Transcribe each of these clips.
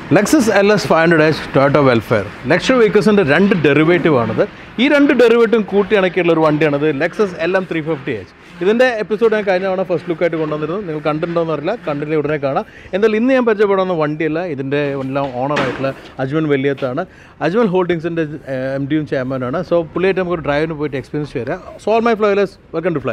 Lexus L S five hundred H Toyota Vellfire ലക്ഷ വെഹിക്കിൾസിൻ്റെ രണ്ട് ഡെറിവേറ്റീവ് ആണത് ഈ രണ്ട് ഡെറിവേറ്റീവും കൂട്ടി ഇണക്കിയുള്ള ഒരു വണ്ടിയാണത് Lexus L M three fifty H ഇതിൻ്റെ എപ്പിസോഡ് ഞാൻ കഴിഞ്ഞ തവണ ഫസ്റ്റ് ലുക്കായിട്ട് കൊണ്ടുവന്നിരുന്നു നിങ്ങൾ കണ്ടിട്ടുണ്ടോയെന്ന് അറിയില്ല കണ്ടില്ല ഉടനെ കാണാം എന്തായാലും ഇന്ന് ഞാൻ പരിചയപ്പെടുന്ന വണ്ടിയല്ല ഇതിൻ്റെ എല്ലാം ഓണറായിട്ടുള്ള അജ്മൽ വലിയത്താണ് അജ്മൽ ഹോൾഡിങ്സിൻ്റെ എം ഡിയും ചെയർമാനാണ് സോ പുള്ളിയായിട്ട് നമുക്ക് ഡ്രൈവിന് പോയിട്ട് എക്സ്പീരിയൻസ് ചെയ്യാം so all my flyers welcome to fly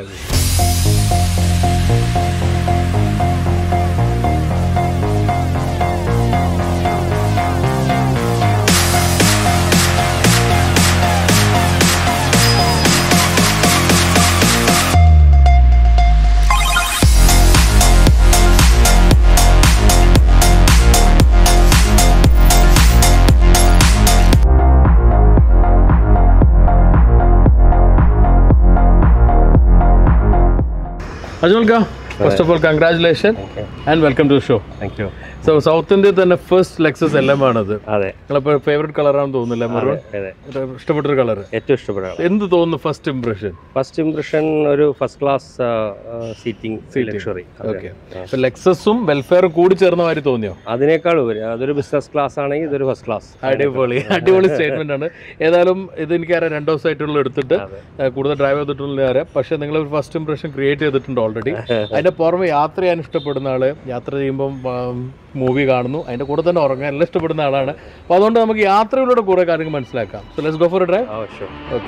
Ajmal ക first of all congratulation and welcome to show thank you so south ഇന്ത്യയിൽ തന്നെ ഫസ്റ്റ് ലെക്സസ് എല്ലാം ആണത് അതെ നിങ്ങളിപ്പോൾ ഫേവറേറ്റ് കളറാണെന്ന് തോന്നുന്നില്ല മെറൂൺ അതെ ഇഷ്ടപ്പെട്ടൊരു കളർ ഏറ്റവും ഇഷ്ടപ്പെട്ട ആള് എന്ത് തോന്നുന്നു ഫസ്റ്റ് ഇംപ്രഷൻ ഫസ്റ്റ് ഇംപ്രഷൻ ഒരു first class seating luxury okay ഇപ്പൊ ലെക്സസും വെൽഫെയറും കൂടി ചേർന്ന മാതിരി തോന്നിയോ അതിനേക്കാൾ ഉപരി അതൊരു ബിസിനസ് ക്ലാസ് ആണെങ്കിൽ ഇതൊരു ഫസ്റ്റ് ക്ലാസ് അടിപൊളി അടിപൊളി സ്റ്റേറ്റ്മെന്റ് ആണ് ഏതായാലും ഇത് എനിക്കറിയാം രണ്ട് ദിവസമായിട്ടുള്ള എടുത്തിട്ട് അതെ. ഏഹ് കൂടുതൽ ഡ്രൈവ് ചെയ്തിട്ടുള്ള അറിയാം പക്ഷേ നിങ്ങൾ ഒരു ഫസ്റ്റ് ഇംപ്രഷൻ ക്രിയേറ്റ് ചെയ്തിട്ടുണ്ട് ഓൾറെഡി അതിന്റെ പുറമെ യാത്ര ചെയ്യാൻ ഇഷ്ടപ്പെടുന്ന ആള് യാത്ര ചെയ്യുമ്പം മൂവി കാണുന്നു അതിന്റെ കൂടെ തന്നെ ഉറങ്ങാൻ എല്ലാം ഇഷ്ടപ്പെടുന്ന ആളാണ് അപ്പോൾ അതുകൊണ്ട് നമുക്ക് യാത്രയിലൂടെ കുറേ കാര്യങ്ങൾ മനസ്സിലാക്കാം so let's go for drive ആവശ്യം ഓക്കെ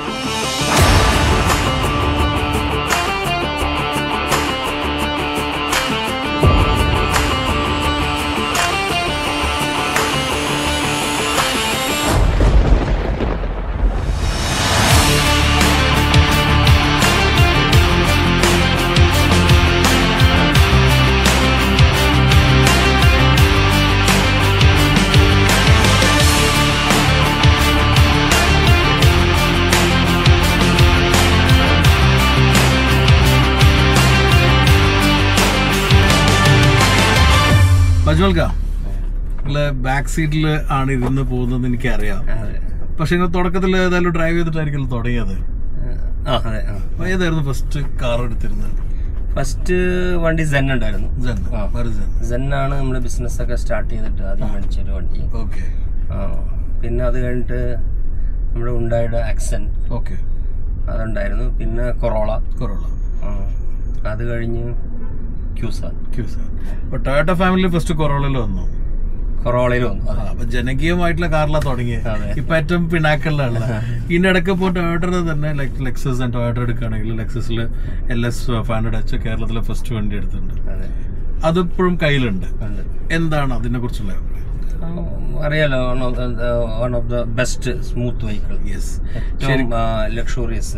മജ്മൽക്ക നിങ്ങള് ബാക്ക് സീറ്റിൽ ആണ് ഇരുന്ന് പോകുന്നത് എനിക്കറിയാം അതെ പക്ഷെ നിങ്ങൾ തുടക്കത്തിൽ ഏതായാലും ഡ്രൈവ് ചെയ്തിട്ടായിരിക്കും തുടങ്ങിയത് ആ അതെ അപ്പൊ ഏതായിരുന്നു ഫസ്റ്റ് കാർ എടുത്തിരുന്നത് ഫസ്റ്റ് വണ്ടി സെൻ ഉണ്ടായിരുന്നു Zen. ആ. വേറെ Zen. സെൻ ആണ് നമ്മുടെ ബിസിനസ് ഒക്കെ സ്റ്റാർട്ട് ചെയ്തിട്ട് ആദ്യം മേടിച്ചൊരു വണ്ടി Okay. ആ പിന്നെ അത് കഴിഞ്ഞിട്ട് നമ്മുടെ ഉണ്ടായുടെ ആക്സൻ Okay. അതുണ്ടായിരുന്നു പിന്നെ കൊറോള Corolla. ആ, അത് കഴിഞ്ഞ് ക്യൂസാൻ Q seven. അപ്പൊ ടൊയോട്ട ഫാമിലി ഫസ്റ്റ് കൊറോളയിൽ വന്നു കൊറോളയിൽ വന്നു ആ, അപ്പൊ ജനകീയമായിട്ടുള്ള കാറിലാ തുടങ്ങിയത് അതെ. ഇപ്പൊ ഏറ്റവും പിന്നാക്കളിലാണ് ഇതിനിടയ്ക്ക് ഇപ്പോൾ ടൊയോട്ടയുടെ തന്നെ ലെക്സസ് ആൻഡ് ടൊയോട്ട എടുക്കുകയാണെങ്കിൽ ലെക്സസിൽ L S five hundred H കേരളത്തിലെ ഫസ്റ്റ് വണ്ടി എടുത്തിട്ടുണ്ട് അതെ അതിപ്പോഴും കയ്യിലുണ്ട് ഉണ്ട് എന്താണ് അതിനെ കുറിച്ചുള്ള അഭിപ്രായം ആ, അറിയാലോ one of the best smooth vehicle yes ഏറ്റവും ലക്ഷൂറിയസ്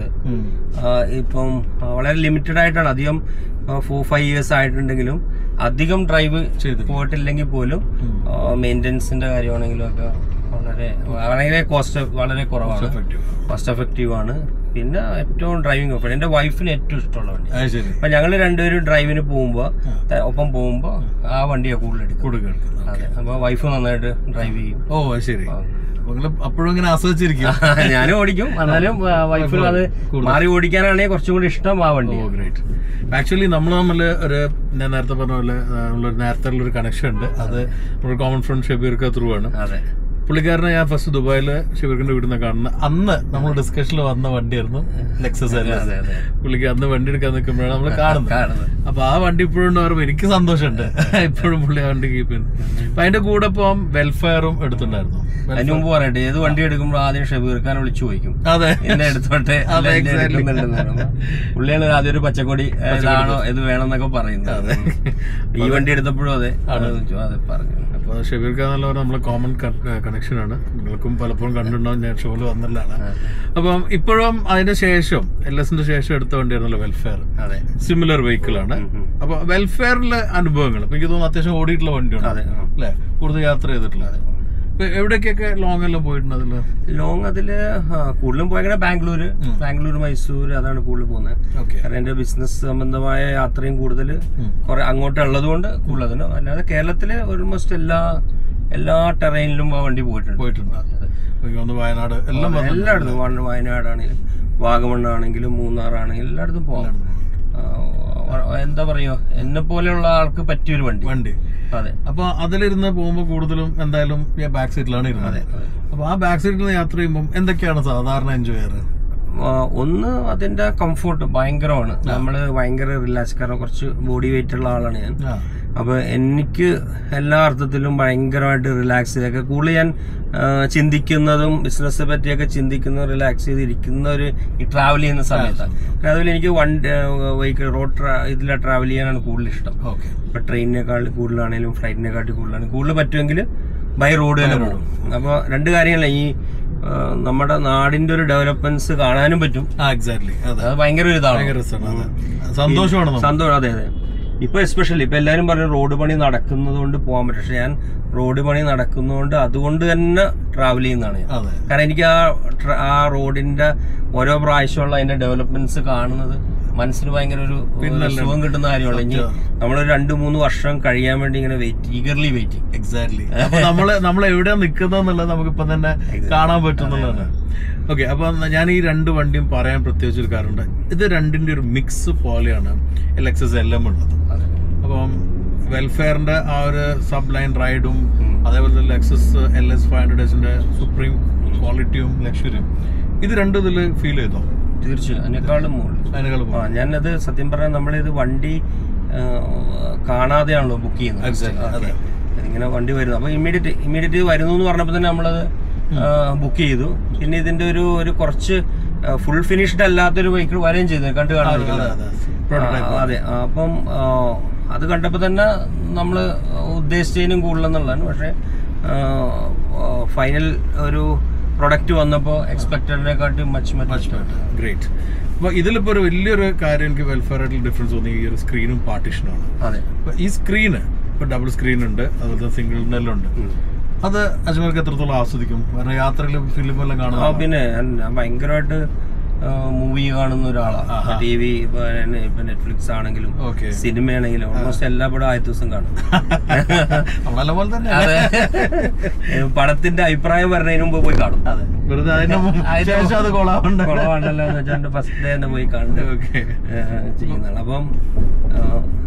ഇപ്പം ആ, വളരെ ലിമിറ്റഡ് ആയിട്ടാണ് അധികം ഫോർ ഫൈവ് ഇയേഴ്സ് ആയിട്ടുണ്ടെങ്കിലും അധികം ഡ്രൈവ് ചെയ്തു. പോയിട്ടില്ലെങ്കിൽ പോലും മെയിൻ്റെനൻസിന്റെ കാര്യമാണെങ്കിലും ഒക്കെ വളരെ വളരെ കോസ്റ്റ് വളരെ കുറവാണ് കോസ്റ്റ് എഫക്റ്റീവ് ആണ് പിന്നെ ഏറ്റവും ഡ്രൈവിംഗ് കംഫർട്ട് എന്റെ വൈഫിന് ഏറ്റവും ഇഷ്ടമുള്ള വണ്ടി അത് ശരി അപ്പൊ ഞങ്ങൾ രണ്ടുപേരും ഡ്രൈവിന് പോകുമ്പോ ത- ഒപ്പം പോകുമ്പോ ആ വണ്ടിയാണ് കൂടുതൽ എടുക്കും കൊടുക്കുക എടുക്കുന്നത് അതെ അപ്പൊ വൈഫ് നന്നായിട്ട് ഡ്രൈവ് ചെയ്യും ഓ അത് ശരി നിങ്ങൾ അപ്പോഴും ഇങ്ങനെ ആസ്വദിച്ചിരിക്കും ഞാനും ഓടിക്കും എന്നാലും വൈഫിന് അത് മാറി ഓടിക്കാനാണെങ്കിൽ കുറച്ചും കൂടി ഇഷ്ടം ആ വണ്ടി ഓ ഗ്രേറ്റ് ആക്ച്വലി നമ്മൾ തമ്മിൽ ഒരു ഞാൻ നേരത്തെ പറഞ്ഞ പോലെ ആ, നമ്മളൊരു നേരത്തെ ഉള്ളൊരു കണക്ഷൻ ഉണ്ട് അത് നമ്മുടെ കോമൺ ഫ്രണ്ട് ഷബീർക്ക് ത്രൂ ആണ് അതെ പുള്ളിക്കാരനെ ഞാൻ ഫസ്റ്റ് ദുബായിൽ ഷബീർക്കിന്റെ വീട്ടിൽ നിന്ന് കാണുന്നത് അന്ന് നമ്മൾ ഡിസ്കഷനിൽ വന്ന വണ്ടിയായിരുന്നു ലെക്സസ് അതെ അതെ പുള്ളിക്ക് അന്ന് വണ്ടി എടുക്കാൻ നിൽക്കുമ്പോഴാണ് നമ്മൾ കാണുന്നത് കാണുന്നത് അപ്പൊ ആ വണ്ടി ഇപ്പോഴും ഉണ്ട് പറയുമ്പോൾ എനിക്ക് സന്തോഷമുണ്ട് ഇപ്പോഴും പുള്ളി ആ വണ്ടി കീപ്പ് ചെയ്യുന്നു അപ്പൊ അതിന്റെ കൂടെ ഇപ്പം വെൽഫെയറും എടുത്തിട്ടുണ്ടായിരുന്നു അതിന് മുമ്പ് പറയട്ടെ ഏത് വണ്ടി എടുക്കുമ്പോൾ ആദ്യം ഷബീർഖാൻ വിളിച്ചു ചോദിക്കും അതെ എന്നെ എടുത്തോട്ടെ അല്ല, അതെ, എന്നെ exactly. എടുക്കുന്നുണ്ടെന്ന് പറയുമ്പോ പുള്ളിയാണ് ആദ്യം ഒരു പച്ചക്കൊടി ഏ, ഇതാണോ ഇത് വേണമെന്നൊക്കെ പറയുന്നത് ഈ വണ്ടി എടുത്തപ്പോഴും അതെ അത് അതെ പറഞ്ഞു അപ്പോൾ ഷബീർ ഖാൻ എന്നുള്ള നമ്മളെ കോമൺ കണക്ഷൻ ആണ് നിങ്ങൾക്കും പലപ്പോഴും കണ്ടിട്ടുണ്ടാവും ഞാൻ ഷോയിൽ വന്നില്ലാണ് അപ്പം ഇപ്പോഴും അതിന് ശേഷം എൽ എസിന്റെ ശേഷം എടുത്ത വണ്ടിയായിരുന്നല്ലോ വെൽഫെയർ അതെ സിമിലർ വെഹിക്കിൾ ആണ് അപ്പൊ വെൽഫെയറിലെ അനുഭവങ്ങൾ ഇപ്പൊ എനിക്ക് തോന്നുന്നു അത്യാവശ്യം ഓടിയിട്ടുള്ള വണ്ടിയാണ് അതെ ആ. അല്ലെ കൂടുതൽ യാത്ര ചെയ്തിട്ടുള്ള ഇപ്പൊ എവിടേക്കൊക്കെ ലോങ് എല്ലാം പോയിട്ടുണ്ട് അതില് ലോങ് അതില് ആ, കൂടുതലും പോയങ്ങനെ ബാംഗ്ലൂര് ബാംഗ്ലൂർ മൈസൂർ അതാണ് കൂടുതൽ പോകുന്നത് ഓക്കെ കാരണം എന്റെ ബിസിനസ് സംബന്ധമായ യാത്രയും കൂടുതൽ കുറെ അങ്ങോട്ട് ഉള്ളത് കൊണ്ട് കൂടുതൽ അല്ലാതെ കേരളത്തിലെ ഓൾമോസ്റ്റ് എല്ലാ എല്ലാ ടെറൈനിലും ആ വണ്ടി പോയിട്ടുണ്ട് പോയിട്ടുണ്ട് എനിക്ക് തോന്നുന്നു വയനാട് എല്ലാം വന്നു എല്ലായിടത്തും വ- വയനാടാണെങ്കിലും വാഗമണ്ണാണെങ്കിലും മൂന്നാറാണെങ്കിലും എല്ലായിടത്തും പോകാം ആ, എന്താ പറയുക എന്നെ പോലെയുള്ള ആൾക്ക് പറ്റിയൊരു വണ്ടി വണ്ടി അതെ അപ്പൊ അതിലിരുന്ന് പോകുമ്പോൾ കൂടുതലും എന്തായാലും ബാക്ക് സീറ്റിലാണ് ഇരുന്നത് അപ്പൊ ആ ബാക്ക് സീറ്റിൽ യാത്ര ചെയ്യുമ്പോൾ എന്തൊക്കെയാണ് സാധാരണ എൻജോയ് ചെയ്യാറ് ആ, ഒന്ന് അതിന്റെ കംഫോർട്ട് ഭയങ്കരമാണ് നമ്മള് ഭയങ്കര റിലാക്സ് കാരണം കുറച്ച് ബോഡി വെയിറ്റ് ഉള്ള ആളാണ് ഞാൻ ആ അപ്പൊ എനിക്ക് എല്ലാ അർത്ഥത്തിലും ഭയങ്കരമായിട്ട് റിലാക്സ് ചെയ്തൊക്കെ കൂടുതൽ ഞാൻ ആ, ചിന്തിക്കുന്നതും ബിസിനസ്സിനെ പറ്റിയൊക്കെ ചിന്തിക്കുന്നതും റിലാക്സ് ചെയ്തിരിക്കുന്ന ഒരു ഈ ട്രാവൽ ചെയ്യുന്ന സമയത്താണ് കാരണം അതുപോലെ എനിക്ക് വൺ വെഹിക്കിൾ റോഡ് ഇതിലെ ട്രാവൽ ചെയ്യാനാണ് കൂടുതൽ ഇഷ്ടം ഓക്കെ ഇപ്പൊ ട്രെയിനിനേക്കാൾ കൂടുതലാണെങ്കിലും ഫ്ലൈറ്റിനെക്കാട്ടി കൂടുതലാണ് കൂടുതൽ പറ്റുമെങ്കിൽ ബൈ റോഡ് തന്നെ പോകും അപ്പോൾ രണ്ട് കാര്യങ്ങളല്ല ഈ ആ, നമ്മുടെ നാടിന്റെ ഒരു ഡെവലപ്മെന്റ്സ് കാണാനും പറ്റും ആ എക്സാക്ട്ലി അതെ അത് ഭയങ്കര ഒരു ഇതാണ് ഭയങ്കര രസമാണ് അതെ സന്തോഷമാണ് നമുക്ക്. സന്തോഷം അതെ അതെ ഇപ്പൊ എസ്പെഷ്യലി ഇപ്പൊ എല്ലാരും പറഞ്ഞു റോഡ് പണി നടക്കുന്നത് കൊണ്ട് പോകാൻ പറ്റും പക്ഷെ ഞാൻ റോഡ് പണി നടക്കുന്നതുകൊണ്ട് അതുകൊണ്ട് തന്നെ ട്രാവൽ ചെയ്യുന്നതാണ് ഞാൻ അതെ കാരണം എനിക്ക് ആ ട്ര- ആ റോഡിന്റെ ഓരോ പ്രാവശ്യമുള്ള അതിന്റെ ഡെവലപ്മെന്റ്സ് കാണുന്നത് മനസ്സിന് ഭയങ്കര ഒരു ഒരു സുഖം കിട്ടുന്ന കാര്യമാണ് ഇനി നമ്മളൊരു രണ്ട് മൂന്ന് വർഷം കഴിയാൻ വേണ്ടി ഇങ്ങനെ വെയിറ്റ് ഈഗർലി വെയിറ്റിംഗ് എക്സാക്ട്ലി അപ്പൊ നമ്മള് നമ്മൾ എവിടെയാ നിൽക്കുന്നതെന്നുള്ളത് നമുക്ക് ഇപ്പൊ തന്നെ കാണാൻ പറ്റുന്നുള്ളതാണ് ഓക്കെ അപ്പൊ ഞാൻ ഈ രണ്ട് വണ്ടിയും പറയാൻ പ്രത്യേകിച്ച് ഒരു കാര്യമുണ്ട് ഇത് രണ്ടിന്റെ ഒരു മിക്സ് പോലെയാണ് L X S L M ഉള്ളത് അപ്പം വെൽഫെയറിന്റെ ആ ഒരു സബ് ലൈൻ റൈഡും അതേപോലെ തന്നെ Lexus L S five hundred എസിന്റെ സുപ്രീം ക്വാളിറ്റിയും ലക്ഷറിയും ഇത് രണ്ടും ഇതിൽ ഫീൽ ചെയ്തോ തീർച്ചയായും അതിനേക്കാളും മുകളിൽ അതിനേക്കാൾ ആ ഞാനത് സത്യം പറഞ്ഞാൽ നമ്മളിത് വണ്ടി ആ, കാണാതെയാണല്ലോ ബുക്ക് ചെയ്യുന്നത് Exactly, അതെ. ഇങ്ങനെ വണ്ടി വരുന്നു അപ്പൊ ഇമ്മീഡിയറ്റ് ഇമ്മീഡിയറ്റ് വരുന്നു എന്ന് പറഞ്ഞപ്പോൾ തന്നെ നമ്മളത് ബുക്ക് ചെയ്തു പിന്നെ ഇതിന്റെ ഒരു ഒരു കുറച്ച് ഫുൾ ഫിനിഷ്ഡ് അല്ലാത്തൊരു വെഹിക്കിൾ വരികയും ചെയ്തു കണ്ടു അതെ കാണാൻ അതെ പ്രോട്ടോടൈപ്പ് അതെ ആ, അപ്പം ആ, അത് കണ്ടപ്പോൾ തന്നെ നമ്മൾ ഉദ്ദേശിച്ചതിനും കൂടുതലെന്നുള്ളതാണ് പക്ഷേ ഫൈനൽ ഒരു പ്രൊഡക്റ്റ് വന്നപ്പോൾ എക്സ്പെക്റ്റഡിനെക്കാട്ടി മച്ച് മച്ച് ഗ്രേറ്റ് അപ്പൊ ഇതിലിപ്പോ ഒരു വലിയൊരു കാര്യം എനിക്ക് വെൽഫെയർ ആയിട്ടുള്ള ഡിഫറൻസ് തോന്നി ഈ ഒരു സ്ക്രീനും പാർട്ടീഷനുമാണ് അതെ അപ്പൊ ഈ സ്ക്രീന് ഇപ്പൊ ഡബിൾ സ്ക്രീൻ ഉണ്ട് അതുപോലെ സിംഗിൾ ഉണ്ട് ഉം. അത് അജ്മൽക്ക് എത്രത്തോളം ആസ്വദിക്കും കാരണം യാത്രയിലും ഫിലിമെല്ലാം ആ കാണുന്ന പിന്നെ ഞാൻ ഞാൻ ഭയങ്കരമായിട്ട് മൂവി കാണുന്ന ഒരാളാണ് ആഹാ. ടി വി ഇപ്പൊ നെ- ഇപ്പൊ നെറ്റ്ഫ്ലിക്സ് ആണെങ്കിലും ഓക്കെ സിനിമയാണെങ്കിലും ഓൾമോസ്റ്റ് എല്ലാ പടവും ആദ്യ ദിവസം കാണും നമ്മളെല്ലാം പോലെ തന്നെ അതെ ഏ, പടത്തിന്റെ അഭിപ്രായം പറഞ്ഞതിന് മുമ്പ് പോയി കാണും അതെ വെറുതെ അതിന്റെ മുമ്പ് അതിന്റെ ശേഷം അത് കൊള്ളാവുണ്ട് കുറവാണല്ലോ എന്ന് വെച്ചാൽ ഫസ്റ്റ് ഡേ തന്നെ പോയി കണ്ട് ഓക്കെ ഏ, ചെയ്യുന്നതാണ് അപ്പം ആ,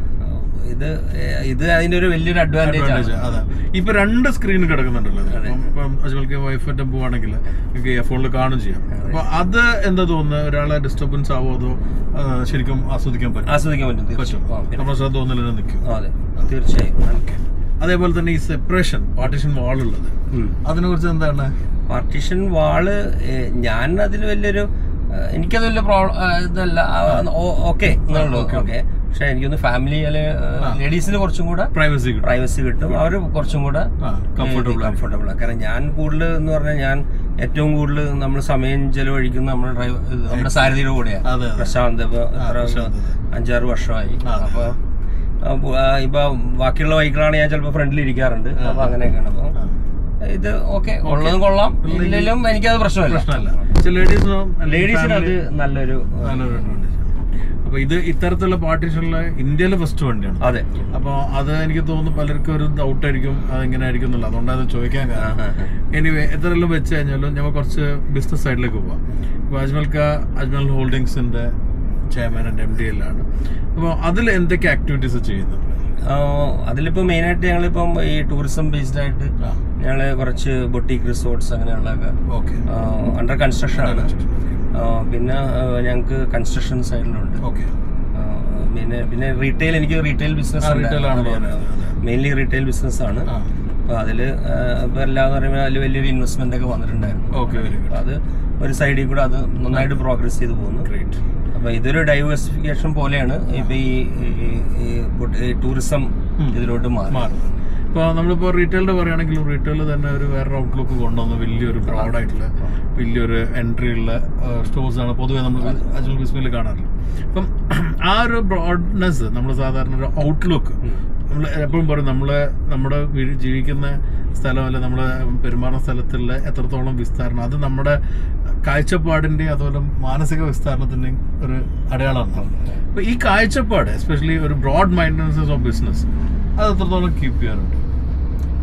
ഇത് ഏ, ഇത് അതിന്റെ ഒരു വലിയൊരു അഡ്വാൻറ്റേജ് ആണ് അതെ ഇപ്പൊ രണ്ട് സ്ക്രീൻ കിടക്കുന്നുണ്ടല്ലോ ഇത്. ഇപ്പം- ഇപ്പം അജ്മൽക്ക് വൈഫിന്റെ പോവാണെങ്കിൽ നിങ്ങൾക്ക് ഫോണിൽ കാണും ചെയ്യാം അപ്പൊ അത് എന്താ തോന്നുന്നത് ഒരാളെ ഡിസ്റ്റർബൻസ് ആവോ അതോ ആ, ശരിക്കും ആസ്വദിക്കാൻ പറ്റും ആസ്വദിക്കാൻ പറ്റും പറ്റും തീർച്ചയായും ആ, പിന്നെ- നമ്മുടെ ശ്രദ്ധ ഒന്നിലും നിൽക്കും ആ, അതെ തീർച്ചയായും അതേപോലെ തന്നെ ഈ സെപ്പറേഷൻ പാർട്ടീഷൻ വാൾ ഉള്ളത് ഉം. അതിനെ കുറിച്ച് എന്താണ് പാർട്ടീഷൻ വാള് ഏ, ഞാൻ അതിൽ വലിയൊരു ഏ, എനിക്കത് വലിയ പ്രോബ്ലം ഇതല്ല ഓക്കെ എന്നുള്ളൂ ഓക്കെ പക്ഷെ എനിക്കൊന്ന് ഫാമിലി അല്ലെ ലേഡീസിന് കുറച്ചും കൂടെ പ്രൈവസി കിട്ടും പ്രൈവസി കിട്ടും അവർ കുറച്ചും കൂടെ കംഫർട്ടബിൾ കംഫർട്ടബിൾ കാരണം ഞാൻ കൂടുതൽ എന്ന് പറഞ്ഞാൽ ഞാൻ ഏറ്റവും കൂടുതൽ നമ്മൾ സമയം ചെലവഴിക്കുന്ന നമ്മുടെ ഡ്രൈവർ നമ്മുടെ സാരഥിയുടെ കൂടെയാണ് അതെ അതെ പ്രശാന്ത് ഇപ്പൊ എത്ര പ്രശാന്ത്, അഞ്ചാറ് വർഷമായി ആ, അതെ. അപ്പൊ ആ, പു- ആ, ഇപ്പൊ ബാക്കിയുള്ള ബൈക്കുകളാണ് ഞാൻ ചിലപ്പോൾ ഫ്രണ്ടിൽ ഇരിക്കാറുണ്ട് അപ്പൊ അങ്ങനെയൊക്കെയാണ് അപ്പൊ ആ. ഇത് ഓക്കെ ഉള്ളതും കൊള്ളാം ഇല്ലെങ്കിലും എനിക്കത് പ്രശ്നമല്ല പ്രശ്നമല്ല പക്ഷെ ലേഡീസിനും ലേഡീസിന് അത് നല്ലൊരു നല്ലൊരു advantage. അപ്പൊ ഇത് ഇത്തരത്തിലുള്ള പാർട്ടീഷനിലെ ഇന്ത്യയിലെ ഫസ്റ്റ് വണ്ടിയാണ് അതെ അപ്പൊ അത് എനിക്ക് തോന്നുന്നു പലർക്കും ഒരു ഡൗട്ട് ആയിരിക്കും അത് എങ്ങനെ ആയിരിക്കും എന്നുള്ളത് അതുകൊണ്ടാണ് അത് ചോദിക്കാൻ കാരണം എനിവേ എത്രയെല്ലാം വെച്ച് കഴിഞ്ഞാലും നമ്മൾ കുറച്ച് ബിസിനസ് സൈഡിലേക്ക് പോവാം ഇപ്പോൾ അജ്മൽക്ക അജ്മൽ ഹോൾഡിങ്സിന്റെ ചെയർമാൻ ആൻഡ് എം ഡി എല്ലാണ് അപ്പോൾ അതിൽ എന്തൊക്കെ ആക്ടിവിറ്റീസ് ചെയ്യുന്നുണ്ട് ആ, അതിലിപ്പോ മെയിൻ ആയിട്ട് ഞങ്ങളിപ്പം ഈ ടൂറിസം ബേസ്ഡ് ആയിട്ട് ഞങ്ങള് കുറച്ച് ബൊട്ടീക്ക് റിസോർട്ട്സ് അങ്ങനെയുള്ളതൊക്കെ ഓക്കെ അണ്ടർ കൺസ്ട്രക്ഷൻ ആണ് ആ, പിന്നെ ഞങ്ങൾക്ക് കൺസ്ട്രക്ഷൻ സൈഡിലുണ്ട് ഓക്കെ ആ, പിന്നെ പിന്നെ റീറ്റെയിൽ എനിക്ക് റീറ്റെയിൽ ബിസിനസ് ആ, retail ആണല്ലോ, അതെ, അതെ. മെയിൻലി റീറ്റെയിൽ ബിസിനസ് ആണ് ആ അപ്പൊ അതില് ആ, ഇപ്പൊ എല്ലാന്ന് പറയുമ്പോൾ അതിൽ വലിയൊരു ഇൻവെസ്റ്റ്മെന്റ് ഒക്കെ വന്നിട്ടുണ്ടായിരുന്നു ഓക്കെ വെരി അപ്പൊ അത് ഒരു സൈഡിൽ കൂടെ അത് നന്നായിട്ട് പ്രോഗ്രസ് ചെയ്ത് പോകുന്നു ഗുഡ് ഗ്രേറ്റ് അപ്പൊ ഇതൊരു ഡൈവേഴ്സിഫിക്കേഷൻ പോലെയാണ് ഇപ്പൊ ഈ ഈ- ഈ ബൊട്ട്- ഈ ടൂറിസം ഇതിലോട്ട് മാറി മാറുന്നത് ഇപ്പോൾ നമ്മളിപ്പോൾ റീറ്റെയിലിൻ്റെ പറയുകയാണെങ്കിലും റീറ്റെയിൽ തന്നെ ഒരു വേറൊരു ഔട്ട്ലുക്ക് കൊണ്ടുവന്ന് വലിയൊരു ബ്രോഡായിട്ടുള്ള വലിയൊരു എൻട്രി ഉള്ള സ്റ്റോഴ്സ് ആണ് പൊതുവെ നമ്മൾ അജ്മൽ ബിസ്മിൽ കാണാറുള്ളത് അപ്പം ആ ഒരു ബ്രോഡ്നെസ് നമ്മൾ സാധാരണ ഒരു ഔട്ട്ലുക്ക് നമ്മൾ എപ്പോഴും പറയും നമ്മൾ നമ്മുടെ വീ- ജീവിക്കുന്ന സ്ഥലം അല്ല നമ്മൾ പെരുമാറുന്ന സ്ഥലത്തുള്ള എത്രത്തോളം വിസ്താരണം അത് നമ്മുടെ കാഴ്ചപ്പാടിൻ്റെ അതുപോലെ മാനസിക വിസ്താരണത്തിൻ്റെയും ഒരു അടയാളമാണ് അപ്പോൾ ഈ കാഴ്ചപ്പാട് എസ്പെഷ്യലി ഒരു ബ്രോഡ് മൈൻഡൻസസ് ഓഫ് ബിസിനസ് അത് എത്രത്തോളം കീപ്പ് ചെയ്യാറുണ്ട്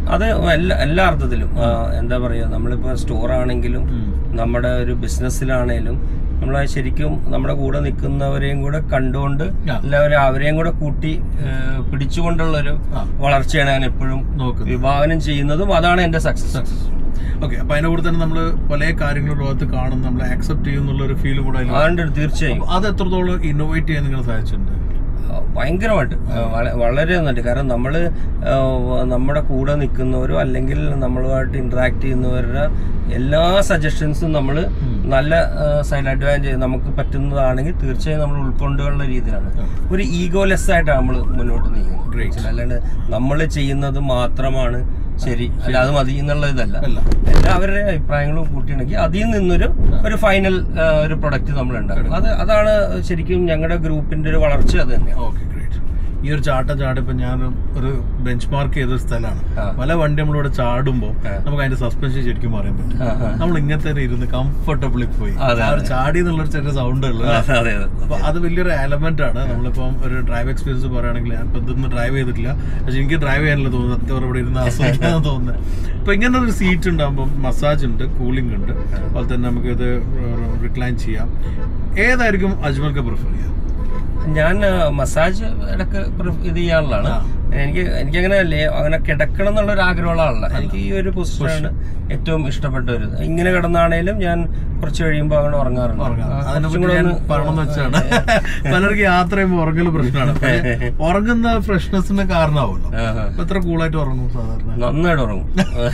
അത് എല്ലാ എല്ലാ അർത്ഥത്തിലും ആ, എന്താ പറയുക നമ്മളിപ്പോൾ സ്റ്റോർ ആണെങ്കിലും നമ്മുടെ ഒരു ബിസിനസ്സിലാണേലും നമ്മൾ ശരിക്കും നമ്മുടെ കൂടെ നിൽക്കുന്നവരെയും കൂടെ കണ്ടുകൊണ്ട് ആ. എല്ലാവരും അവരെയും കൂടെ കൂട്ടി ഏ, പിടിച്ചുകൊണ്ടുള്ള ഒരു ആ. വളർച്ചയാണ് ഞാൻ എപ്പോഴും നോക്കുന്നത് വിഭാവനം ചെയ്യുന്നതും അതാണ് എന്റെ സക്സസ് ഓക്കെ അപ്പൊ അതിന്റെ കൂടെ തന്നെ നമ്മൾ പല കാര്യങ്ങളും ലോകത്ത് കാണും നമ്മൾ ആക്സെപ്റ്റ് ചെയ്യുന്നുള്ള ഒരു ഫീൽ കൂടെ അതിൽ അതുകൊണ്ട് തീർച്ചയായും അപ്പൊ അത് എത്രത്തോളം ഇന്നോവേറ്റ് ചെയ്യാൻ നിങ്ങൾ സാധിച്ചിട്ടുണ്ട് ആ, ഭയങ്കരമായിട്ട് ആ, വള- വളരെ നന്നായിട്ട് കാരണം നമ്മൾ നമ്മുടെ കൂടെ നിൽക്കുന്നവരോ അല്ലെങ്കിൽ നമ്മളുമായിട്ട് ഇന്ററാക്ട് ചെയ്യുന്നവരുടെ എല്ലാ സജഷൻസും നമ്മൾ നല്ല സൈഡ് അഡ്വാൻറ്റേജ് നമുക്ക് പറ്റുന്നതാണെങ്കിൽ തീർച്ചയായും നമ്മൾ ഉൾക്കൊണ്ടുള്ള രീതിയിലാണ് ഒരു ഈഗോലെസ് ആയിട്ടാണ് നമ്മൾ മുന്നോട്ട് നീങ്ങുന്നത് അല്ലാണ്ട് നമ്മൾ ചെയ്യുന്നത് മാത്രമാണ് ശരി അല്ല അത് മതി എന്നുള്ള ഇതല്ല അല്ല എല്ലാവരുടെ അഭിപ്രായങ്ങളും കൂട്ടിയിണക്കി അതിൽ നിന്നൊരു ഒരു ഫൈനൽ ഒരു പ്രൊഡക്റ്റ് നമ്മൾ ഉണ്ടാക്കും അത് അതാണ് ശരിക്കും ഞങ്ങളുടെ ഗ്രൂപ്പിന്റെ ഒരു വളർച്ച അത് തന്നെയാണ് ഓക്കെ ഗ്രേറ്റ് ഈ ഒരു ചാട്ട ചാടിപ്പോ ഞാൻ ഒരു ബെഞ്ച് മാർക്ക് ചെയ്ത ഒരു സ്ഥലമാണ് ആ. പല വണ്ടി നമ്മളിവിടെ ചാടുമ്പോൾ ആ. നമുക്ക് അതിന്റെ സസ്പെൻഷൻ ശരിക്കും പറയാൻ പറ്റും ആ, ആ. നമ്മൾ ഇങ്ങനെ തന്നെ ഇരുന്ന് കംഫർട്ടബിളി പോയി അതെ, ആ ഒരു ചാടി എന്നുള്ളൊരു ചെറിയ സൗണ്ട് ഉള്ളു അതെ അതെ അതെ അപ്പൊ അത് വലിയൊരു എലമെന്റ് ആണ് നമ്മളിപ്പം ഒരു ഡ്രൈവ് എക്സ്പീരിയൻസ് പറയുകയാണെങ്കിൽ ഞാൻ ഇപ്പൊ ഇതൊന്നും ഡ്രൈവ് ചെയ്തിട്ടില്ല പക്ഷെ എനിക്ക് ഡ്രൈവ് ചെയ്യാനല്ല തോന്നുന്നത് സത്യം പറഞ്ഞാൽ ഇവിടെ ഇരുന്ന് ആസ്വദിക്കാന്ന് തോന്നുന്നത് അപ്പൊ ഇങ്ങനെ ഒരു സീറ്റ് ഉണ്ടാകുമ്പോൾ മസാജ് ഉണ്ട് കൂളിംഗ് ഉണ്ട് അതുപോലെ തന്നെ നമുക്ക് ഇത് റിക്ലൈൻ ചെയ്യാം ഏതായിരിക്കും അജ്മൽക്ക് പ്രിഫർ ചെയ്യാം ഞാൻ മസാജ് ഇടക്ക് പ്രിഫ്- ഇത് ചെയ്യാനുള്ളതാണ് ആ. എനിക്ക് എനിക്കങ്ങനെ ലേ- അങ്ങനെ കിടക്കണം എന്നുള്ള ഒരു ആഗ്രഹമുള്ള ആളല്ല എനിക്ക് ഈ ഒരു പൊസിഷനാണ് ഏറ്റവും ഇഷ്ടപ്പെട്ട ഒരു ഇങ്ങനെ കിടന്നാണേലും ഞാൻ കുറച്ച് കഴിയുമ്പോൾ അങ്ങനെ ഉറങ്ങാറുണ്ട് ഉറങ്ങാം. ആ, അതിനെ കുറച്ചും പറ്റി കൂടെ ഞാൻ ഒന്ന് പറയണമെന്ന് വെച്ചാണ് പലർക്ക് യാത്ര ചെയ്യുമ്പോൾ ഉറങ്ങൽ പ്രശ്നമാണ് പക്ഷേ ഉറങ്ങുന്ന ഫ്രഷ്നെസ്സിന് കാരണമാവുമല്ലോ ആ, ആ. അപ്പൊ എത്ര കൂളായിട്ട് ഉറങ്ങും സാധാരണ നന്നായിട്ട് ഉറങ്ങും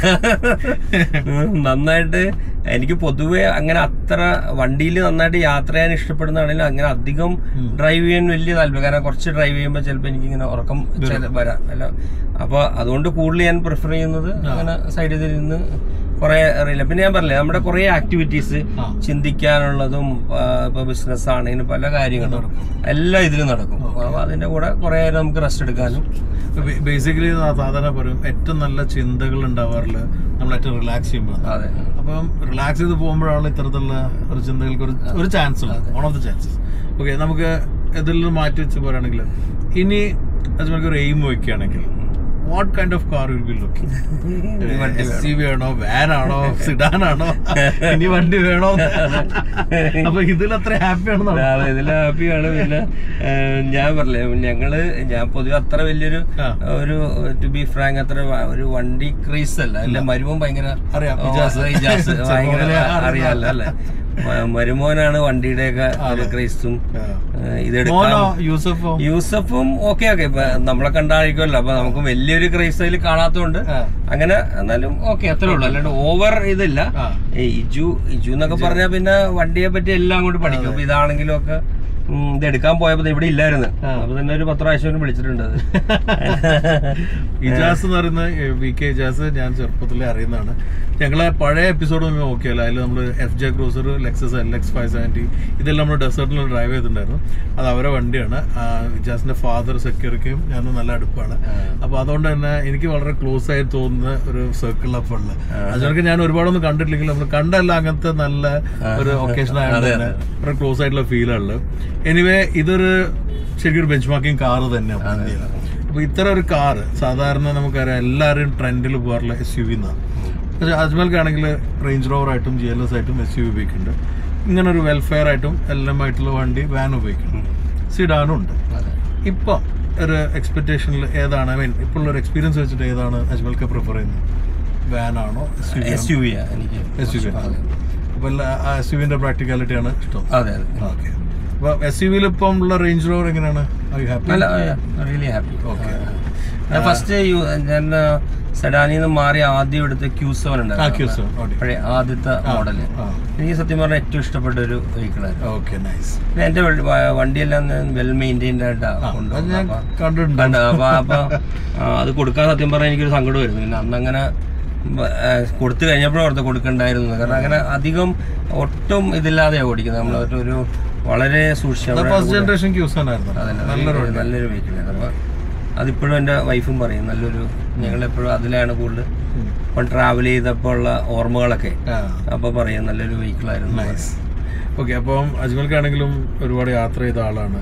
നന്നായിട്ട് എനിക്ക് പൊതുവെ അങ്ങനെ അത്ര വണ്ടിയിൽ നന്നായിട്ട് യാത്ര ചെയ്യാൻ ഇഷ്ടപ്പെടുന്നതാണെങ്കിലും അങ്ങനെ അധികം ഡ്രൈവ് ചെയ്യാൻ വലിയ താല്പര്യം കാരണം കുറച്ച് ഡ്രൈവ് ചെയ്യുമ്പോൾ ചിലപ്പോൾ എനിക്ക് ഇങ്ങനെ ഉറക്കം ചില വരാം അല്ല അപ്പൊ അതുകൊണ്ട് കൂടുതൽ ഞാൻ പ്രിഫർ ചെയ്യുന്നത് അങ്ങനെ സൈഡിൽ നിന്ന് കുറെ അറിയില്ല പിന്നെ ഞാൻ പറഞ്ഞില്ലേ നമ്മുടെ കുറെ ആക്ടിവിറ്റീസ് ആ. ചിന്തിക്കാനുള്ളതും ആ, ഇപ്പൊ ബിസിനസ് ആണെങ്കിലും പല കാര്യങ്ങളും എല്ലാം ഇതിൽ നടക്കും അപ്പൊ അതിന്റെ കൂടെ കുറെ നേരം നമുക്ക് റെസ്റ്റ് എടുക്കാനും ബേസിക്കലി സാധാരണ പറയും ഏറ്റവും നല്ല ചിന്തകൾ ഉണ്ടാവാറില്ല നമ്മൾ ഏറ്റവും റിലാക്സ് ചെയ്യുമ്പോൾ അതെ അപ്പം റിലാക്സ് ചെയ്ത് പോകുമ്പോഴാണ് ഇത്തരത്തിലുള്ള ഒരു ചിന്തകൾക്ക് ഒരു ഒരു ചാൻസ് ഉള്ളത് one of the chances okay നമുക്ക് ഇതിൽ നിന്ന് മാറ്റി വെച്ച് പറയുകയാണെങ്കിൽ ഇനി അജ്മൽക്ക് ഒരു എയിം വയ്ക്കുകയാണെങ്കിൽ what kind of car will be looking S C V ആണോ വാൻ ആണോ സിഡാൻ ആണോ ഇനി വണ്ടി വേണോ അപ്പൊ ഇതിൽ അത്ര ഹാപ്പി ആണെന്നാണ് അതെ ഇതിൽ ഹാപ്പിയാണ് പിന്നെ ഏഹ്, ഞാൻ പറഞ്ഞില്ലേ ഞങ്ങള് ഞാൻ പൊതുവെ അത്ര വലിയൊരു ആ. ഒരു ടു ബി ഫ്രാങ്ക് അത്ര വ- ഒരു വണ്ടി ക്രേസ് അല്ല അല്ല മരുമോൻ ഭയങ്കര അറിയാം, ഓ, ഇജാസ്. ഇജാസ് ഭയങ്കര ചെറുപ്പത്തിലേ അറിയാലോ അല്ലേ മ- മരുമോനാണ് വണ്ടിയുടെയൊക്കെ ഒരു ക്രേസും മോനോ ഇതെടുക്കാം യൂസഫോ യൂസഫും ഓക്കെ ഓക്കെ ഇപ്പൊ നമ്മളെ കണ്ടായിരിക്കുമല്ലോ അപ്പൊ നമുക്ക് വലിയൊരു ക്രൈസ് അതിൽ കാണാത്തോണ്ട് ആ. അങ്ങനെ എന്നാലും ഓക്കെ അത്രേ ഉള്ളൂ അല്ലാണ്ട് ഓവർ ഇതില്ല ആ. ഈ ഇജു ഇജു എന്നൊക്കെ പറഞ്ഞാൽ പിന്നെ വണ്ടിയെ പറ്റി എല്ലാം അങ്ങോട്ട് പഠിക്കും അപ്പൊ ഇതാണെങ്കിലും ഒക്കെ ഉം, ഇത് എടുക്കാൻ പോയപ്പോ ഇത് ഇവിടെ ഇല്ലായിരുന്നു അപ്പൊ തന്നെ ഒരു പത്ത് പ്രാവശ്യം വിളിച്ചിട്ടുണ്ട് അത്. ഇജാസ് എന്ന് പറയുന്ന വി കെ ഇജാസ് ഞാൻ ചെറുപ്പത്തിലേ അറിയുന്നതാണ് ഞങ്ങളെ പഴയ എപ്പിസോഡ് നമ്മൾ നോക്കിയല്ലോ അതിൽ നമ്മൾ F J cruiser Lexus L X five seventy ഇതെല്ലാം നമ്മൾ ഡെസേർട്ടിൽ ഡ്രൈവ് ചെയ്തിട്ടുണ്ടായിരുന്നു അത് അവരെ വണ്ടിയാണ് ആ, ഇജാസിന്റെ ഫാദർ സെക്യൂരിറ്റിയും ഞാൻ നല്ല അടുപ്പാണ് അപ്പൊ അതുകൊണ്ട് തന്നെ എനിക്ക് വളരെ ക്ലോസ് ആയി തോന്നുന്ന ഒരു സർക്കിൾ അപ്പ് ഉള്ളത് അതിനൊക്കെ ഞാൻ ഒരുപാടൊന്നും കണ്ടിട്ടില്ലെങ്കിൽ നമ്മൾ കണ്ടല്ല അങ്ങനത്തെ നല്ല ഒരു ഒക്കേഷൻ ആയതുകൊണ്ട് തന്നെ വളരെ ക്ലോസ് ആയിട്ടുള്ള ഫീലുള്ളത് എനിവേ ഇതൊരു ശരിക്കും ഒരു ബെഞ്ച് മാർക്കിംഗ് കാറ് തന്നെയാണ് ഇന്ത്യയിൽ അപ്പൊ ഇത്തരം ഒരു കാറ് സാധാരണ നമുക്കറിയാം എല്ലാവരും ട്രെൻഡിൽ പോകാറുള്ള എസ് യു വി എന്നാണ് പക്ഷേ അജ്മൽക്കാണെങ്കിൽ റേഞ്ച് റോവർ ആയിട്ടും ജി എൽ എസ് ആയിട്ടും എസ് യു വി ഉപയോഗിക്കുന്നുണ്ട് ഇങ്ങനെ ഒരു വെൽഫെയർ ആയിട്ടും എല്ലാം ആയിട്ടുള്ള വണ്ടി വാൻ ഉപയോഗിക്കുന്നുണ്ട് സിഡാനും ഉണ്ട് ഇപ്പം ഒരു എക്സ്പെക്ടേഷനിൽ ഏതാണ് ഐ മീൻ ഇപ്പോൾ ഒരു എക്സ്പീരിയൻസ് വെച്ചിട്ട് ഏതാണ് അജ്മൽക്ക് പ്രിഫർ ചെയ്യുന്നത് വാൻ ആണോ S U S U V എനിക്ക് എസ് യു വി അപ്പോൾ എസ് യു വിന്റെ പ്രാക്ടിക്കാലിറ്റി ആണ് ഇഷ്ടം അതെ അതെ ഓക്കെ അപ്പോൾ എസ് യു വിയിൽ ഇപ്പം ഉള്ള റേഞ്ച് റോവർ എങ്ങനെയാണ് ഐ ഹാപ്പി അല്ല റിയലി ഹാപ്പി ഓക്കെ ഫസ്റ്റ് ഞാൻ സെഡാനിൽ നിന്ന് മാറി ആദ്യം എടുത്ത ക്യൂ സെവൻ ആ ഉണ്ടായിരുന്നു ക്യൂസ് ഓക്കെ പഴയ ആദ്യത്തെ മോഡല് ആ എനിക്ക് സത്യം പറഞ്ഞാൽ ഏറ്റവും ഇഷ്ടപ്പെട്ട ഒരു വെഹിക്കിളായിരുന്നു ഓക്കെ നൈസ് പിന്നെ എന്റെ വണ്ടി- വ- വണ്ടിയെല്ലാം വെൽ മെയിൻറ്റൈൻഡ് ആയിട്ടാ അത് ഞാൻ കൊണ്ടുപോകുന്നത് അപ്പൊ കണ്ടിട്ടുണ്ട് കണ്ട അപ്പൊ അപ്പൊ ആ, അത് കൊടുക്കാൻ സത്യം പറഞ്ഞാൽ എനിക്കൊരു സങ്കടമായിരുന്നു പിന്നെ അന്നങ്ങനെ ബ- ആ, കൊടുത്തു കഴിഞ്ഞപ്പോഴും ഓർത്ത് കൊടുക്കണ്ടായിരുന്നു കാരണം അങ്ങനെ അധികം ഒട്ടും ഇതില്ലാതെയാണ് ഓടിക്കുന്നത് നമ്മൾ ഒരു വളരെ സൂക്ഷിച്ച ഫസ്റ്റ് ജനറേഷൻ ക്യൂസ് ആയിരുന്നു അതന്നെ നല്ലൊരു നല്ലൊരു നല്ലൊരു വെഹിക്കിളാണ് അപ്പൊ അതിപ്പോഴും എൻ്റെ വൈഫും പറയും നല്ലൊരു ഞങ്ങളെപ്പോഴും അതിലാണ് കൂടുതൽ ഇപ്പം ട്രാവൽ ചെയ്തപ്പോൾ ഉള്ള ഓർമ്മകളൊക്കെ ആ അപ്പൊ പറയും നല്ലൊരു വെഹിക്കിളായിരുന്നു നൈസ് ഓക്കെ അപ്പം അജ്മൽക്കാണെങ്കിലും ഒരുപാട് യാത്ര ചെയ്ത ആളാണ്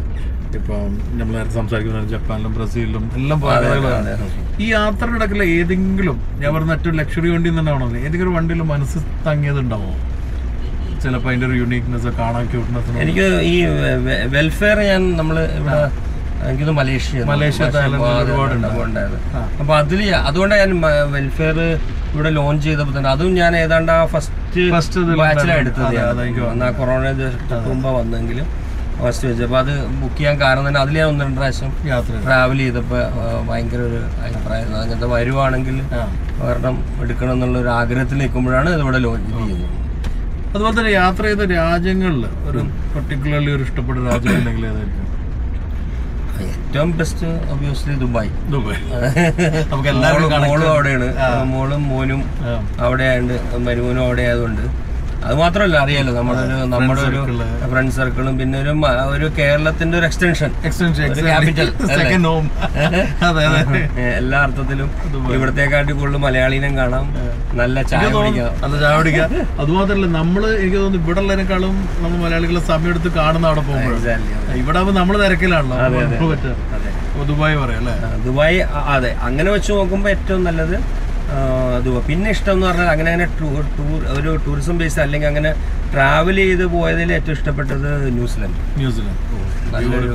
ഇപ്പം നമ്മൾ നേരത്തെ സംസാരിക്കുന്ന ജപ്പാനിലും ബ്രസീലിലും എല്ലാം പോയ അതെ, കഥകളാണ്. അതെ. ഈ യാത്രയുടെ ഇടയ്ക്കുള്ള ഏതെങ്കിലും ഞാൻ പറഞ്ഞ ഏറ്റവും ലക്ഷറി വണ്ടി തന്നെ ആണല്ലോ ഏതെങ്കിലും ഒരു വണ്ടിയിൽ മനസ്സ് തങ്ങിയത് ഉണ്ടാവോ ചിലപ്പോൾ അതിന്റെ ഒരു യുണീക്നെസ് കാണാൻ ക്യൂട്ട്നെസ് എനിക്ക് ഈ വെൽഫെയർ ഞാൻ നമ്മൾ ഇവിടെ എനിക്കിത് മലേഷ്യ മലേഷ്യ, തായ്ലൻഡ് ഒരുപാടുണ്ട്. ഉണ്ടായത് ആ. അപ്പൊ അതിൽ അതുകൊണ്ടാണ് ഞാൻ വെൽഫെയർ ഇവിടെ ലോഞ്ച് ചെയ്തപ്പോൾ തന്നെ അതും ഞാൻ ഏതാണ്ട് ആ ഫസ്റ്റ് First ഇതിൽ ബാച്ചിലാണ് ഉണ്ടായിരുന്നു. എടുത്തത് അതെ, ഞാൻ. അതെ, എനിക്ക് അന്ന് ആ കൊറോണ മുമ്പ് വന്നെങ്കിലും ഫസ്റ്റ് വെച്ച് അപ്പൊ അത് ബുക്ക് ചെയ്യാൻ കാരണം തന്നെ അതിൽ ഞാൻ ഒന്ന് രണ്ട് പ്രാവശ്യം യാത്ര ട്രാവൽ ചെയ്തപ്പോൾ ഭയങ്കര ഒരു അഭിപ്രായം അങ്ങനത്തെ വരുവാണെങ്കിൽ ആ. ഒരെണ്ണം എടുക്കണം എന്നുള്ള ഒരു ആഗ്രഹത്തിൽ നിൽക്കുമ്പോഴാണ് ഇതിവിടെ ലോഞ്ച് ചെയ്യുന്നത് അതുപോലെ തന്നെ യാത്ര ചെയ്ത രാജ്യങ്ങളിൽ ഒരു പർട്ടിക്കുലർലി ഒരു ഇഷ്ടപ്പെട്ട രാജ്യം ഉണ്ടെങ്കിൽ ഏതായിരിക്കും ഏറ്റവും ബെസ്റ്റ് ഒബിയസ്ലി ദുബായ് ദുബായ് നമുക്ക് എല്ലാവരും മോളും- മോളും connected. അവിടെയാണ് ആ. മോളും മോനും ആ. അവിടെ ആയതുകൊണ്ട് മരുമോനും അവിടെ ആയതുകൊണ്ട് അത് മാത്രമല്ല അറിയാലോ നമ്മുടെ ഒരു നമ്മുടെ ഒരു circle. ഫ്രണ്ട് സർക്കിളും പിന്നെ ഒരു മ- ഒരു കേരളത്തിന്റെ ഒരു എക്സ്റ്റൻഷൻ Extension, ഒരു exactly. capital, അല്ലേ? Second home. അതെ അതെ എല്ലാ അർത്ഥത്തിലും ദുബായ്. ഇവിടത്തെക്കാട്ടി കൂടുതൽ മലയാളീനെ കാണാം നല്ല ചായ എനിക്ക് കുടിക്കാം തോന്നുന്നു അല്ല ചായ കുടിക്കുക അതുമാത്രല്ല നമ്മള് എനിക്ക് തോന്നുന്നു ഇവിടെ ഉള്ളതിനേക്കാളും നമ്മൾ മലയാളികളെ സമയം എടുത്ത് കാണുന്ന അവിടെ പോകുമ്പോൾ Exactly, അതെ. ഇവിടെ ആവുമ്പോ നമ്മള് തിരക്കിലാണല്ലോ അതെ, അതെ. നമുക്ക് പറ്റുക. അതെ അപ്പൊ ദുബായ് പറയാം അല്ലേ ആ, ദുബായ് ആ, അതെ അങ്ങനെ വെച്ച് നോക്കുമ്പോൾ ഏറ്റവും നല്ലത് ആ, ദുബായ് പിന്നെ ഇഷ്ടം എന്ന് പറഞ്ഞാൽ അങ്ങനെ അങ്ങനെ ടൂർ ടൂർ ഒരു ടൂറിസം ബേസ് അല്ലെങ്കിൽ അങ്ങനെ ട്രാവൽ ചെയ്ത് പോയതിൽ ഏറ്റവും ഇഷ്ടപ്പെട്ടത് ന്യൂസിലൻഡ് ന്യൂസിലാൻഡ് നല്ലൊരു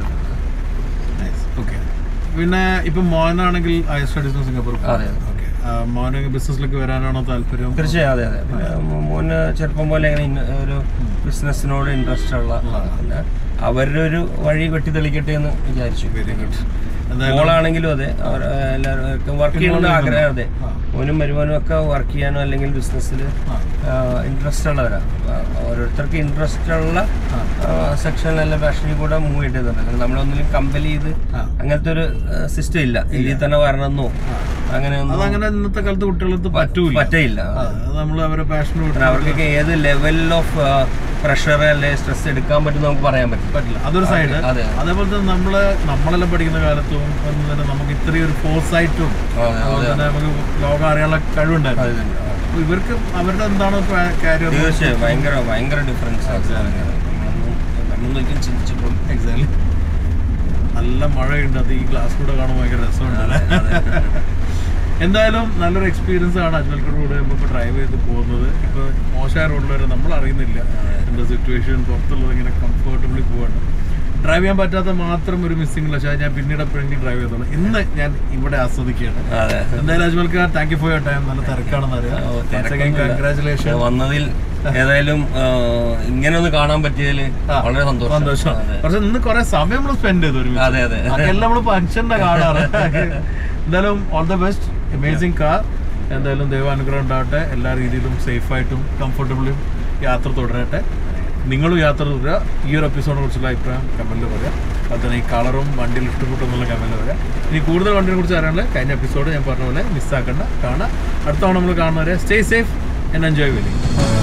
ഓക്കെ പിന്നെ ഇപ്പൊ മോനാണെങ്കിൽ ഹയർ സ്റ്റഡീസ് സിംഗപ്പൂർ അതെ. ഓക്കെ മോന് ബിസിനസ്സിലേക്ക് വരാനാണോ താല്പര്യം തീർച്ചയായും അതെ അതെ പിന്നെ മോ- മോന് ചെറുപ്പം പോലെ ഇങ്ങനെ ഇന്ന- ഒരു ബിസിനസ്സിനോട് ഇൻട്രസ്റ്റ് ഉള്ള ആളാണ്. പിന്നെ അവരുടെ ഒരു വഴി വെട്ടി തെളിക്കട്ടെ എന്ന് വിചാരിച്ചു വെരി ഗുഡ് എന്തായാലും മോളാണെങ്കിലും അതെ അവർ എല്ലാവർക്കും വർക്ക് ചെയ്യണമെന്ന് ആഗ്രഹം അതെ ആ. മോനും മരുമോനും ഒക്കെ വർക്ക് ചെയ്യാനോ അല്ലെങ്കിൽ ബിസിനസ്സിൽ ആ. ഇൻട്രസ്റ്റ് ഉള്ളവരാണ് ഓരോരുത്തർക്ക് ഇൻട്രസ്റ്റ് ഉള്ള ആ. സെക്ഷനിലെല്ലാം പാഷനിൽ കൂടെ മൂവ് ചെയ്തിട്ടുണ്ട് നമ്മളൊന്നിലും കമ്പൽ ചെയ്ത് ആ. അങ്ങനത്തെ ഒരു സിസ്റ്റം ഇല്ല ഇതിൽ തന്നെ വരണമെന്നോ അങ്ങനെയൊന്നും അതങ്ങനെ ഇന്നത്തെ കാലത്ത് കുട്ടികൾക്ക് പറ്റൂല പറ്റയില്ല നമ്മൾ അവരെ പാഷന് കാരണം അവർക്കൊക്കെ ഏത് ലെവൽ ഓഫ് പ്രഷർ അല്ലെ സ്ട്രെസ് എടുക്കാൻ പറ്റും നമുക്ക് പറയാൻ പറ്റും പറ്റില്ല അതൊരു സൈഡ് അതെ. അതേപോലെ തന്നെ നമ്മള് നമ്മളെല്ലാം പഠിക്കുന്ന കാലത്തും ഒന്നും തന്നെ നമുക്ക് ഇത്രയും ഒരു ഫോഴ്സ് ആയിട്ടും അതെ, അതുപോലെ തന്നെ നമുക്ക് ലോകം അറിയാനുള്ള കഴിവുണ്ടായിരുന്നു അതെ, അതെ. അപ്പൊ ഇവർക്ക് അവരുടെ എന്താണ് കാരിയർ തീർച്ചയായും ഭയങ്കര ഭയങ്കര ഡിഫറൻസ് നമ്മളൊന്നും നമ്മളൊന്നും ഒരിക്കലും ചിന്തിച്ചിട്ടും എക്സാക്ട്ലി നല്ല മഴയുണ്ട് അത് ഈ ക്ലാസ് കൂടെ കാണുമ്പോൾ ഭയങ്കര രസമുണ്ട് എന്തായാലും നല്ലൊരു എക്സ്പീരിയൻസ് ആണ് അജ്മൽക്കർ റോഡ് ഇപ്പോൾ ഡ്രൈവ് ചെയ്ത് പോകുന്നത് ഇപ്പോൾ മോശമായ റോഡിൽ വരെ നമ്മൾ അറിയുന്നില്ല എൻ്റെ സിറ്റുവേഷൻ പുറത്തുള്ളത് ഇങ്ങനെ കംഫർട്ടബിളി പോവാണ് ഡ്രൈവ് ചെയ്യാൻ പറ്റാത്ത മാത്രം ഒരു മിസ്സിംഗ് പക്ഷേ ഞാൻ പിന്നീട് എപ്പോഴെങ്കിലും ഡ്രൈവ് ചെയ്തോളൂ ഇന്ന് ഞാൻ ഇവിടെ ആസ്വദിക്കുകയാണ് അതെ എന്തായാലും അജ്മൽക്കാർ thank you for your time നല്ല തിരക്കാണെന്ന് അറിയാം ഓ, തിരക്കൊന്നുമില്ല. കൺഗ്രാചുലേഷൻ വന്നതിൽ ഏതായാലും ആ, ഇങ്ങനെ ഒന്ന് കാണാൻ പറ്റിയതിൽ വളരെ സന്തോഷം സന്തോഷം അതെ. പക്ഷെ ഇന്ന് കുറെ സമയം നമ്മൾ സ്പെൻഡ് ചെയ്തു ഒരുമിച്ച് അതെ അതെ അതെല്ലാം നമ്മൾ ഫംഗ്ഷന്റെ കാണാറ് എന്തായാലും all the best amazing car എന്തായാലും ദൈവാനുഗ്രഹം ഉണ്ടാവട്ടെ എല്ലാ രീതിയിലും സേഫായിട്ടും കംഫർട്ടബിളും യാത്ര തുടരട്ടെ നിങ്ങളും യാത്ര തുടരുക ഈ ഒരു എപ്പിസോഡിനെ കുറിച്ചുള്ള അഭിപ്രായം കമന്റിൽ പറയാം അതുപോലെ തന്നെ ഈ കളറും വണ്ടിയിൽ ഇഷ്ടപ്പെട്ടു എന്നുള്ള കമന്റിൽ പറയാം ഇനി കൂടുതൽ വണ്ടിനെ കുറിച്ച് അറിയാനുള്ള കഴിഞ്ഞ എപ്പിസോഡ് ഞാൻ പറഞ്ഞ പോലെ മിസ്സാക്കണ്ട കാണാം അടുത്ത തവണ നമ്മൾ കാണുന്നവരെ സ്റ്റേ സേഫ് ആൻഡ് എൻജോയ് വെല്ലിംഗ്